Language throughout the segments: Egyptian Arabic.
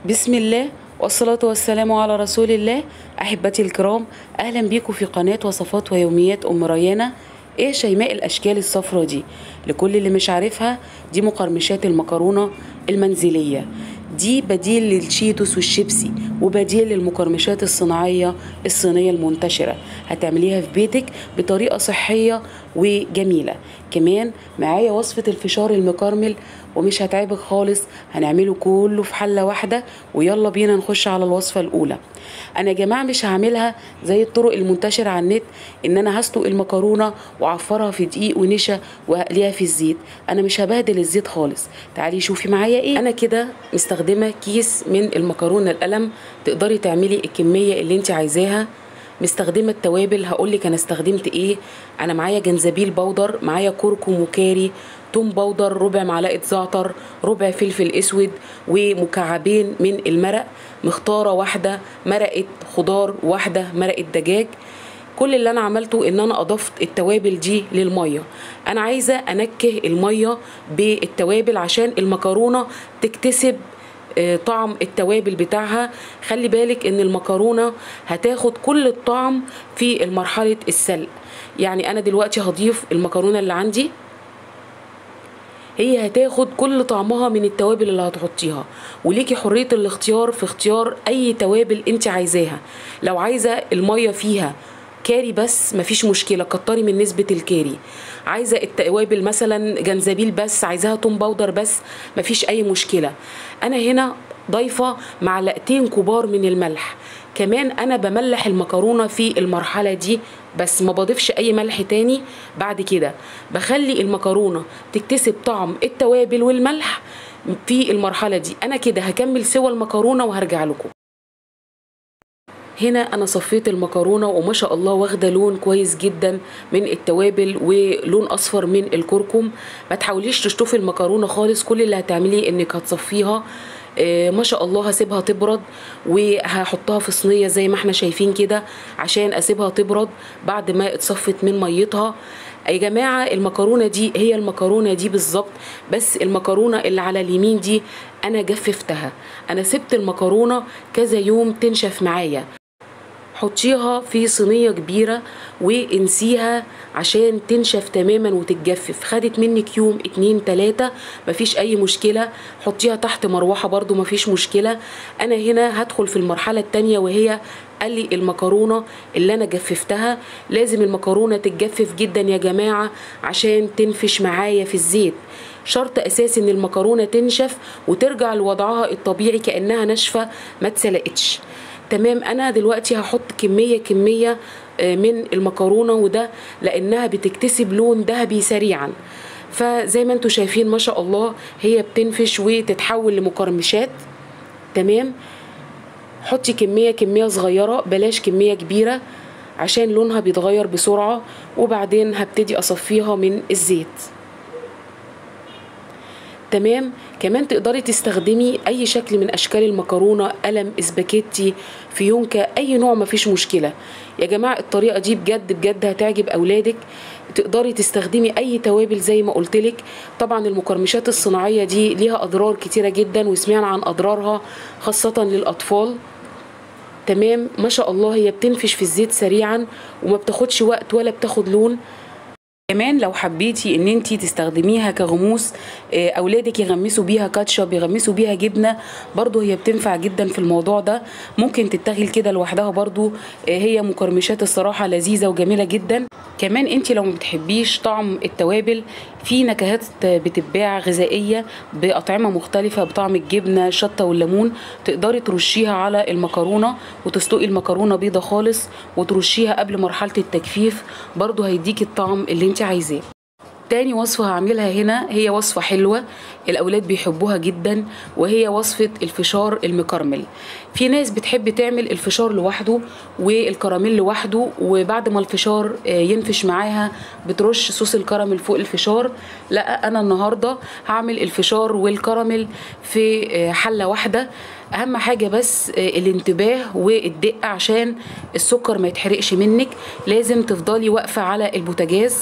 بسم الله والصلاة والسلام على رسول الله أحبتي الكرام أهلا بيكم في قناة وصفات ويوميات أم ريانة إيه شيماء الأشكال الصفرة دي لكل اللي مش عارفها دي مقرمشات المكرونة المنزلية دي بديل للشيتوس والشيبسي وبديل للمقرمشات الصناعية الصينية المنتشرة هتعمليها في بيتك بطريقة صحية وجميلة كمان معايا وصفة الفشار المكرمل ومش هتعبك خالص هنعمله كله في حلة واحدة ويلا بينا نخش على الوصفة الأولى أنا يا جماعة مش هعملها زي الطرق المنتشرة على النت إن أنا هسلق المكرونة وأعفرها في دقيق ونشا وهقليها في الزيت أنا مش هبهدل الزيت خالص تعالي شوفي معايا إيه أنا كده مستخدمة كيس من المكرونة القلم تقدري تعملي الكمية اللي انت عايزاها مستخدمه التوابل هقولك انا استخدمت ايه انا معايا جنزبيل بودر معايا كركم وكاري توم بودر ربع معلقه زعتر ربع فلفل اسود ومكعبين من المرق مختاره واحده مرقه خضار واحده مرقه دجاج كل اللي انا عملته ان انا اضفت التوابل دي للميه انا عايزه انكه الميه بالتوابل عشان المكرونه تكتسب طعم التوابل بتاعها خلي بالك ان المكرونه هتاخد كل الطعم في مرحله السلق يعني انا دلوقتي هضيف المكرونه اللي عندي هي هتاخد كل طعمها من التوابل اللي هتحطيها وليكي حريه الاختيار في اختيار اي توابل انت عايزاها لو عايزه الميه فيها كاري بس مفيش مشكلة كتري من نسبة الكاري عايزة التوابل مثلا جنزبيل بس عايزاها توم باودر بس مفيش أي مشكلة أنا هنا ضايفة معلقتين كبار من الملح كمان أنا بملح المكرونة في المرحلة دي بس ما بضيفش أي ملح تاني بعد كده بخلي المكرونة تكتسب طعم التوابل والملح في المرحلة دي أنا كده هكمل سوى المكرونة وهرجع لكم هنا انا صفيت المكرونه وما شاء الله واخده لون كويس جدا من التوابل ولون اصفر من الكركم ما تحاوليش تشطفي المكرونه خالص كل اللي هتعمليه انك هتصفيها آه ما شاء الله هسيبها تبرد وهحطها في صينيه زي ما احنا شايفين كده عشان اسيبها تبرد بعد ما اتصفت من ميتها يا جماعه المكرونه دي هي المكرونه دي بالظبط بس المكرونه اللي على اليمين دي انا جففتها انا سبت المكرونه كذا يوم تنشف معايا حطيها في صينيه كبيره وانسيها عشان تنشف تماما وتتجفف خدت منك يوم اتنين تلاتة مفيش اي مشكلة حطيها تحت مروحة برضو مفيش مشكلة انا هنا هدخل في المرحلة التانية وهي قلي المكرونة اللي انا جففتها لازم المكرونة تتجفف جدا يا جماعة عشان تنفش معايا في الزيت شرط اساسي ان المكرونة تنشف وترجع لوضعها الطبيعي كانها ناشفة ما اتسلقتش تمام انا دلوقتي هحط كميه كميه من المكرونه وده لانها بتكتسب لون ذهبي سريعا فزي ما انتم شايفين ما شاء الله هي بتنفش وتتحول لمقرمشات تمام حطي كميه كميه صغيره بلاش كميه كبيره عشان لونها بيتغير بسرعه وبعدين هبتدي اصفيها من الزيت تمام كمان تقدري تستخدمي اي شكل من اشكال المكرونه قلم اسباجيتي فيونكه اي نوع مفيش مشكله يا جماعه الطريقه دي بجد بجد هتعجب اولادك تقدري تستخدمي اي توابل زي ما قلتلك طبعا المقرمشات الصناعيه دي ليها اضرار كتيره جدا وسمعنا عن اضرارها خاصه للاطفال تمام ما شاء الله هي بتنفش في الزيت سريعا وما بتاخدش وقت ولا بتاخد لون كمان لو حبيتي ان انت تستخدميها كغموس اولادك يغمسوا بيها كاتشب يغمسوا بيها جبنه برضو هي بتنفع جدا في الموضوع ده ممكن تتاكل كده لوحدها برضو هي مقرمشات الصراحه لذيذه وجميله جدا كمان انت لو ما بتحبيش طعم التوابل في نكهات بتتباع غذائيه باطعمه مختلفه بطعم الجبنه الشطه والليمون تقدري ترشيها على المكرونه وتسلقي المكرونه بيضه خالص وترشيها قبل مرحله التجفيف برضو هيديكي الطعم اللي انت عايزاه تاني وصفة هعملها هنا هي وصفة حلوة الأولاد بيحبوها جدا وهي وصفة الفشار المكرمل في ناس بتحب تعمل الفشار لوحده والكراميل لوحده وبعد ما الفشار ينفش معاها بترش صوص الكراميل فوق الفشار لا أنا النهاردة هعمل الفشار والكراميل في حلة واحدة اهم حاجه بس الانتباه والدقه عشان السكر ما يتحرقش منك لازم تفضلي واقفه على البوتاجاز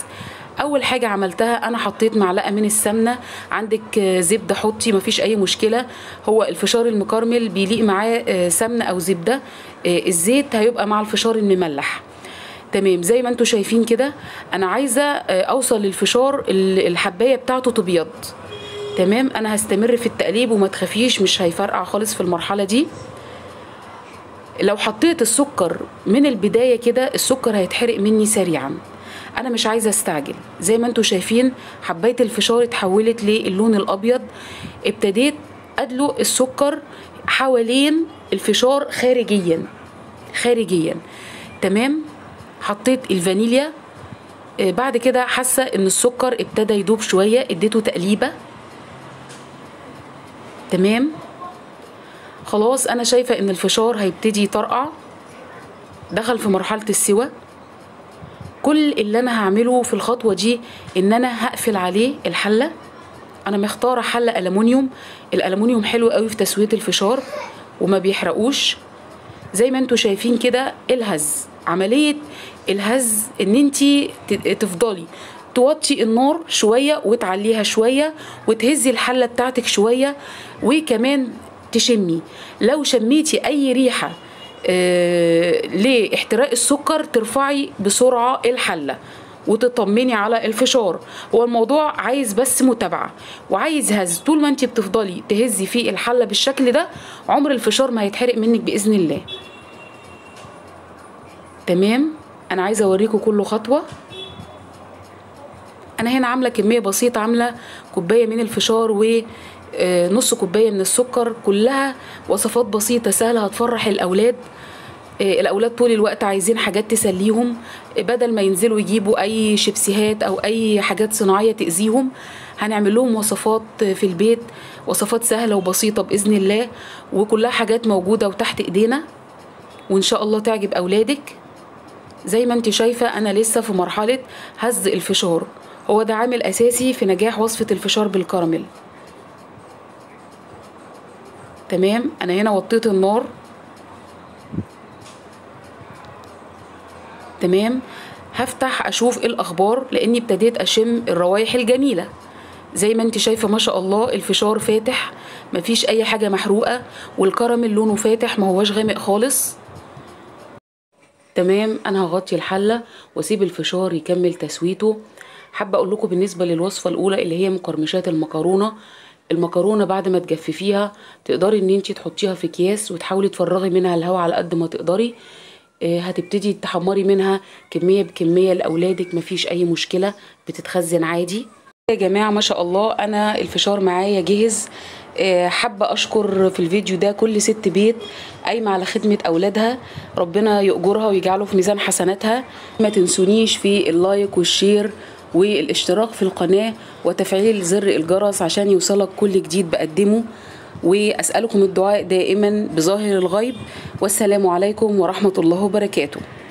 اول حاجه عملتها انا حطيت معلقه من السمنه عندك آه، زبده حطي مفيش اي مشكله هو الفشار المكرمل بيليق معاه آه، سمنه او زبده آه، الزيت هيبقى مع الفشار المملح تمام زي ما انتم شايفين كده انا عايزه آه، اوصل للفشار ال- الحبايه بتاعته تبيض تمام انا هستمر في التقليب وما تخافيش مش هيفرقع خالص في المرحله دي لو حطيت السكر من البدايه كده السكر هيتحرق مني سريعا انا مش عايزه استعجل زي ما انتم شايفين حبايه الفشار اتحولت للون الابيض ابتديت ادلق السكر حوالين الفشار خارجيا خارجيا تمام حطيت الفانيليا آه، بعد كده حاسه ان السكر ابتدى يدوب شويه اديته تقليبه تمام خلاص انا شايفه ان الفشار هيبتدي يطرقع دخل في مرحله السوى كل اللي انا هعمله في الخطوه دي ان انا هقفل عليه الحله انا مختاره حله الومنيوم الالومنيوم حلو قوي في تسويه الفشار وما بيحرقوش زي ما انتوا شايفين كده الهز عمليه الهز ان انت تفضلي توطي النار شويه وتعليها شويه وتهزي الحله بتاعتك شويه وكمان تشمي لو شميتي اي ريحه آه لاحتراق السكر ترفعي بسرعه الحله وتطمني على الفشار هو الموضوع عايز بس متابعه وعايز هز طول ما انت بتفضلي تهزي في الحله بالشكل ده عمر الفشار ما هيتحرق منك باذن الله تمام انا عايزه اوريكم كل خطوه انا هنا عامله كميه بسيطه عامله كوبايه من الفشار و آه، نص كوبايه من السكر كلها وصفات بسيطه سهله هتفرح الاولاد آه، الاولاد طول الوقت عايزين حاجات تسليهم آه، بدل ما ينزلوا يجيبوا اي شيبسيهات او اي حاجات صناعيه تاذيهم هنعمل لهم وصفات في البيت وصفات سهله وبسيطه باذن الله وكلها حاجات موجوده وتحت ايدينا وان شاء الله تعجب اولادك زي ما انت شايفه انا لسه في مرحله هز الفشار هو ده عامل اساسي في نجاح وصفه الفشار بالكراميل تمام انا هنا وطيت النار تمام هفتح اشوف ايه الاخبار لاني ابتديت اشم الروايح الجميله زي ما انت شايفه ما شاء الله الفشار فاتح مفيش اي حاجه محروقه والكراميل لونه فاتح ما هوش غامق خالص تمام انا هغطي الحله واسيب الفشار يكمل تسويته حابه اقول لكم بالنسبه للوصفه الاولى اللي هي مقرمشات المكرونه المكرونه بعد ما تجففيها تقدري ان انت تحطيها في اكياس وتحاولي تفرغي منها الهواء على قد ما تقدري آه، هتبتدي تحمري منها كميه بكميه لاولادك مفيش اي مشكله بتتخزن عادي يا جماعه ما شاء الله انا الفشار معايا جهز آه، حابه اشكر في الفيديو ده كل ست بيت قايمه على خدمه اولادها ربنا يأجرها ويجعله في ميزان حسناتها ما تنسونيش في اللايك والشير والاشتراك في القناه وتفعيل زر الجرس عشان يوصلك كل جديد بقدمه واسالكم الدعاء دائما بظاهر الغيب والسلام عليكم ورحمه الله وبركاته